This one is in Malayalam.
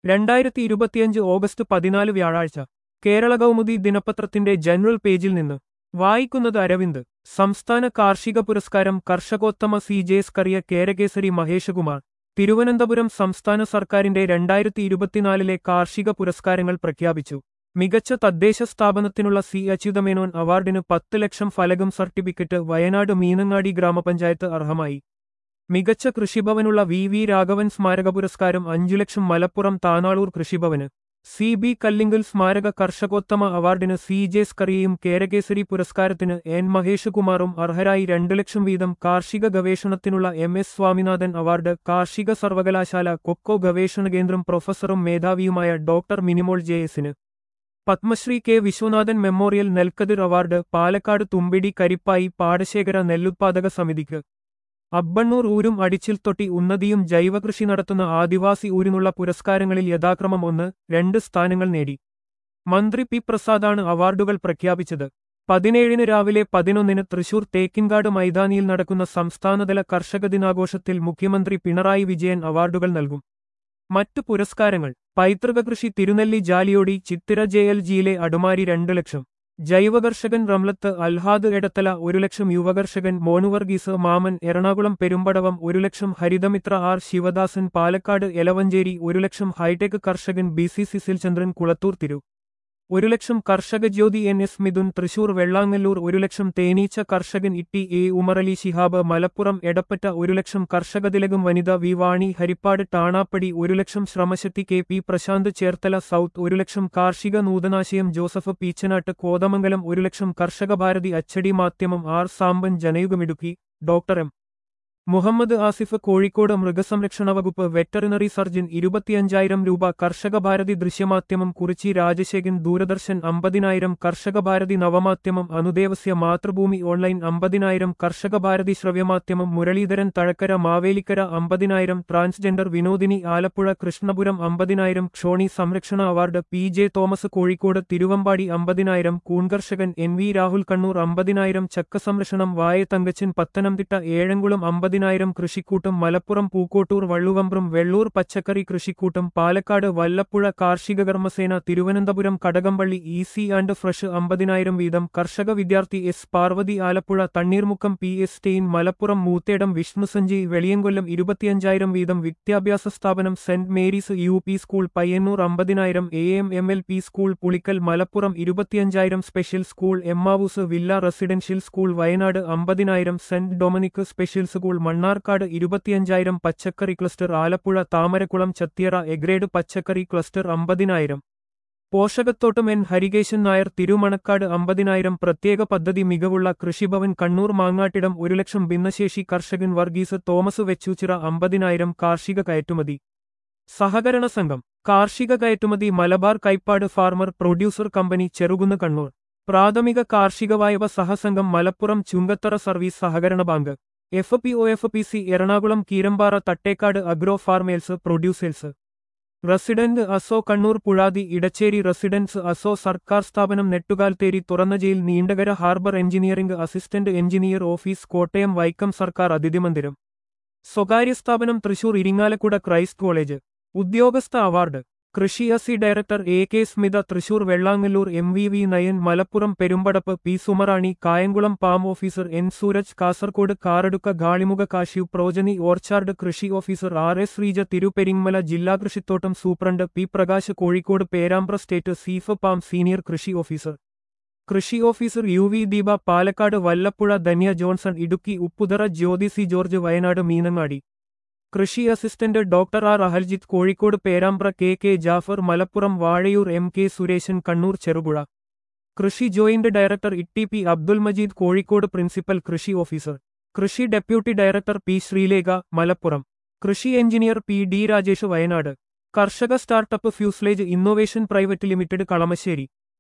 രണ്ടായിരത്തി ഇരുപത്തിയഞ്ച് ഓഗസ്റ്റ് പതിനാല് വ്യാഴാഴ്ച കേരള കൗമുദി ദിനപത്രത്തിന്റെ ജനറൽ പേജിൽ നിന്ന് വായിക്കുന്നത് അരവിന്ദ് സംസ്ഥാന കാർഷിക പുരസ്കാരം കർഷകോത്തമ സി ജെ സ്കറിയ കേരകേസരി മഹേഷകുമാർ തിരുവനന്തപുരം സംസ്ഥാന സർക്കാരിന്റെ രണ്ടായിരത്തി ഇരുപത്തിനാലിലെ കാർഷിക പുരസ്കാരങ്ങൾ പ്രഖ്യാപിച്ചു മികച്ച തദ്ദേശ സ്ഥാപനത്തിനുള്ള സി അച്യുതമേനോൻ അവാർഡിന് പത്ത് ലക്ഷം ഫലകം സർട്ടിഫിക്കറ്റ് വയനാട് മീനങ്ങാടി ഗ്രാമപഞ്ചായത്ത് അർഹമായി മികച്ച കൃഷിഭവനുള്ള വി വി രാഘവൻ സ്മാരക പുരസ്കാരം അഞ്ചു ലക്ഷം മലപ്പുറം താനാളൂർ കൃഷിഭവന് സി ബി കല്ലിങ്കൽ സ്മാരക കർഷകോത്തമ അവാർഡിന് സി ജെ സ്കറിയയും കേരകേസരി പുരസ്കാരത്തിന് എൻ മഹേഷ് കുമാറും അർഹരായി രണ്ടു ലക്ഷം വീതം കാർഷിക ഗവേഷണത്തിനുള്ള എം എസ് സ്വാമിനാഥൻ അവാർഡ് കാർഷിക സർവകലാശാല കൊക്കോ ഗവേഷണ കേന്ദ്രം പ്രൊഫസറും മേധാവിയുമായ ഡോക്ടർ മിനിമോൾ ജെ എസിന് Padmashri K Viswanathan memorial Nelkathir award Palakkad Thumbidi Karippayi പാടശേഖര നെല്ലുത്പാദക സമിതിക്ക് അബ്ബണ്ണൂർ ഊരും അടിച്ചിൽത്തൊട്ടി ഉന്നതിയും ജൈവകൃഷി നടത്തുന്ന ആദിവാസി ഊരിനുള്ള പുരസ്കാരങ്ങളിൽ യഥാക്രമം ഒന്ന് രണ്ട് സ്ഥാനങ്ങൾ നേടി മന്ത്രി പി പ്രസാദാണ് അവാർഡുകൾ പ്രഖ്യാപിച്ചത് പതിനേഴിന് രാവിലെ പതിനൊന്നിന് തൃശൂർ തേക്കിൻകാട് മൈതാനിയിൽ നടക്കുന്ന സംസ്ഥാനതല കർഷക ദിനാഘോഷത്തിൽ മുഖ്യമന്ത്രി പിണറായി വിജയൻ അവാർഡുകൾ നൽകും മറ്റു പുരസ്കാരങ്ങൾ പൈതൃക കൃഷി തിരുനെല്ലി ജാലിയോടി ചിത്തിര ജെ എൽ ജിയിലെ അടുമാരി രണ്ടു ലക്ഷം ജൈവകർഷകൻ റംലത്ത് അൽഹാദ് എടത്തല ഒരു ലക്ഷം യുവകർഷകൻ മോനുവർഗീസ് മാമൻ എറണാകുളം പെരുമ്പടവം ഒരു ലക്ഷം ഹരിതമിത്ര ആർ ശിവദാസൻ പാലക്കാട് എലവഞ്ചേരി ഒരു ലക്ഷം ഹൈടെക് കർഷകൻ B C Cecil Chandran Kulathur Thiru ഒരു ലക്ഷം കർഷക ജ്യോതി എൻ എസ് മിഥുൻ തൃശൂർ വെള്ളാങ്ങല്ലൂർ ഒരു ലക്ഷം തേനീച്ച കർഷകൻ ഇട്ടി എ ഉമറലി ശിഹാബ് മലപ്പുറം എടപ്പറ്റ ഒരു ലക്ഷം കർഷക തിലകം വനിത വി വാണി ഹരിപ്പാട് ടാണാപ്പടി ഒരു lakh Shramashakthi K P Prasanth Cherthala south ഒരു ലക്ഷം കാർഷിക നൂതനാശയം ജോസഫ് പീച്ചനാട്ട് കോതമംഗലം ഒരു ലക്ഷം കർഷക ഭാരതി അച്ചടി മാധ്യമം ആർ സാമ്പൻ ജനയുഗമിടുക്കി ഡോക്ടർ എം മുഹമ്മദ് ആസിഫ് കോഴിക്കോട് മൃഗസംരക്ഷണ വകുപ്പ് വെറ്ററിനറി സർജൻ ഇരുപത്തിയഞ്ചായിരം രൂപ കർഷക ഭാരതി ദൃശ്യമാധ്യമം കുറിച്ചി രാജശേഖൻ ദൂരദർശൻ അമ്പതിനായിരം കർഷക ഭാരതി നവമാധ്യമം അനുദേവസ്യ മാതൃഭൂമി ഓൺലൈൻ അമ്പതിനായിരം കർഷക ഭാരതി ശ്രവ്യമാധ്യമം മുരളീധരൻ തഴക്കര മാവേലിക്കര അമ്പതിനായിരം ട്രാൻസ്ജെൻഡർ വിനോദിനി ആലപ്പുഴ കൃഷ്ണപുരം അമ്പതിനായിരം ക്ഷോണി സംരക്ഷണ award P J Thomas Kozhikode Thiruvambady അമ്പതിനായിരം കൂൺകർഷകൻ എൻ വി രാഹുൽ കണ്ണൂർ അമ്പതിനായിരം ചക്ക സംരക്ഷണം വായ തങ്കച്ചൻ പത്തനംതിട്ട ഏഴംകുളം അമ്പതിനായിരം കൃഷിക്കൂട്ടം മലപ്പുറം പൂക്കോട്ടൂർ വള്ളുവമ്പ്രം വെള്ളൂർ പച്ചക്കറി കൃഷിക്കൂട്ടം പാലക്കാട് വല്ലപ്പുഴ കാർഷിക കർമ്മസേന Thiruvananthapuram Kadakampally easy and fresh അമ്പതിനായിരം വീതം കർഷക വിദ്യാർത്ഥി S Parvathi Alappuzha Thanneermukkom P S Stein Malappuram Moothedam Vishnu Sanjay Veliyamkollam ഇരുപത്തിയഞ്ചായിരം വീതം വിദ്യാഭ്യാസ സ്ഥാപനം സെന്റ് Mary's U P school Payyanur അമ്പതിനായിരം A M M L P school Pulikkal Malappuram ഇരുപത്തിയഞ്ചായിരം special school Emmaus Villa residential school Wayanad അമ്പതിനായിരം സെന്റ് ഡൊമിനിക് സ്പെഷ്യൽ സ്കൂൾ മണ്ണാർക്കാട് ഇരുപത്തിയഞ്ചായിരം പച്ചക്കറി ക്ലസ്റ്റർ ആലപ്പുഴ താമരക്കുളം ചത്തിയറ എഗ്രേഡ് പച്ചക്കറി ക്ലസ്റ്റർ അമ്പതിനായിരം പോഷകത്തോട്ടം എൻ ഹരികേശൻ നായർ തിരുമണക്കാട് അമ്പതിനായിരം പ്രത്യേക പദ്ധതി മികവുള്ള കൃഷിഭവൻ കണ്ണൂർ മാങ്ങാട്ടിടം ഒരു ലക്ഷം ഭിന്നശേഷി കർഷകൻ വർഗീസ് തോമസ് വെച്ചൂച്ചിറ അമ്പതിനായിരം കാർഷിക കയറ്റുമതി സഹകരണ സംഘം കാർഷിക കയറ്റുമതി Malabar Kaippad farmer producer company Cherukunnu Kannur പ്രാഥമിക കാർഷിക വായ്പ സഹസംഘം മലപ്പുറം ചുങ്കത്തറ സർവീസ് സഹകരണ bank F P O F P C Ernakulam Keerampara Thattekad agro farmers producers resident അസോ കണ്ണൂർ പുഴാതി ഇടച്ചേരി റസിഡൻസ് അസോ സർക്കാർ സ്ഥാപനം നെട്ടുകാൽത്തേരി തുറന്ന jail Neendakara harbour engineering assistant engineer office Kottayam Vaikom സർക്കാർ അതിഥി മന്ദിരം സ്വകാര്യ സ്ഥാപനം തൃശൂർ ഇരിങ്ങാലക്കുട ക്രൈസ്റ്റ് കോളേജ് ഉദ്യോഗസ്ഥ അവാർഡ് കൃഷി അസി director A K Smitha Thrissur Vellangallur M V V Nayan Malappuram Perumpadappu P Sumarani Kayamkulam farm officer N Sooraj Kasaragod Karadka Galimukha cashew progeny orchard കൃഷി officer R S Reeja Thirupperingamala ജില്ലാ കൃഷിത്തോട്ടം superintendent P Prakash Kozhikode Perambra state seed farm senior കൃഷി ഓഫീസർ കൃഷി officer U V Deepa Palakkad Vallappuzha Dhanya Johnson Idukki Upputhara Jyothi C George Wayanad Meenangadi കൃഷി assistant doctor R Ahaljith Kozhikode Perambra K K Jafar Malappuram Vazhayur M K Sureshan Kannur Cherupuzha കൃഷി joint director Itty P Abdul Majeed Kozhikode principal കൃഷി ഓഫീസർ കൃഷി deputy director P Sreelekha Malappuram കൃഷി engineer P D Rajesh Wayanad കർഷക startup fuselage innovation private limited Kalamassery